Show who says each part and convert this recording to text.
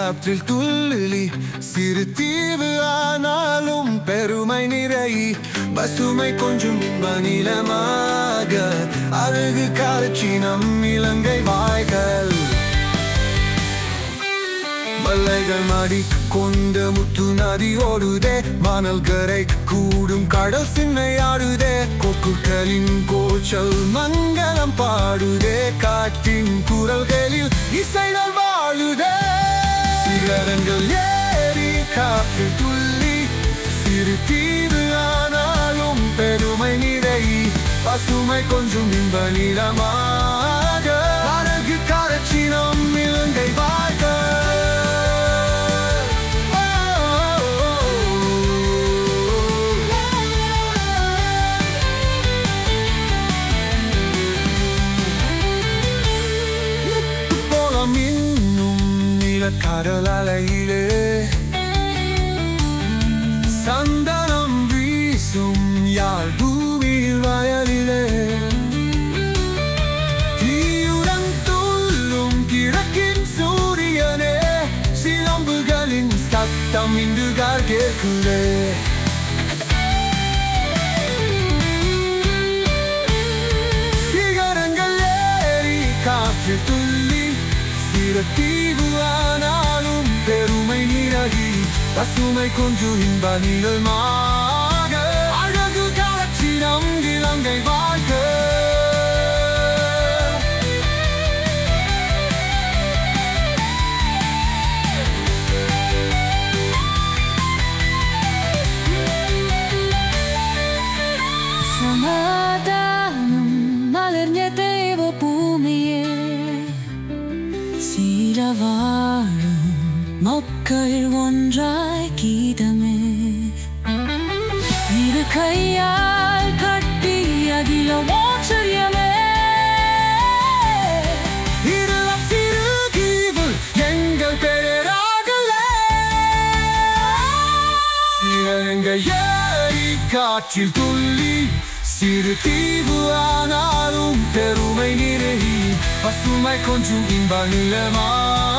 Speaker 1: காற்றில் துள்ளி சிறு தீவு ஆனாலும் பெருமை நிறை பசுமை கொஞ்சம் இன்பநிலமாக அழகு காலச்சினம் இலங்கை வாய்கள் மலைகள் மாடி கொண்ட முத்து நதி ஓடுதே மணல் கரை கூடும் கடல் சின்னையாடுதே கொக்குகளின் கோச்சல் மங்களம் பாடுதே காட்டின் குரல்களில் இசைகள் வாழுதே சிகரங்கள் ஏறி காற்று துள்ளி சிறு தீவு ஆனாலும் பெருமை நிறை பசுமை கொஞ்சம் இன்ப நிலமாக அழகு காலச்சினம் இலங்கை வாழ்க போலம் இன்னும் நிலக்கடல் அலையிலே சந்தனம் வீசும் யாழ் பூமியில் வயலிலே தீயுடன் துள்ளும் கிழக்கின் சூரியனே சிலம்புகளின் சத்தம் இன்றுகார் கேட்குதே சிகரங்கள் ஏறி காற்று துள்ளி சிறு தீவு ஆனாலும் பெருமை நிறகி பசுமை கொஞ்சம் இன்ப நிலமாக அழகு காட்சினம் இலங்கை வாழ்க
Speaker 2: സമാധാനം മലർന്ന ദേവഭൂമിയെ സീലവാഴും മക്കൾ ഒன்றாய் கீதமே இரு கையால் கட்டி அகில ஆச்சரியமே
Speaker 1: இருளம் சிறு தீவு எங்கள் பெயராகலே சிறங்கள் ஏறி காற்றில் துள்ளி சிறு தீவு ஆனாலும் பெருமை நிறைவி பசுமை கொஞ்சம் இன்ப நிலமாக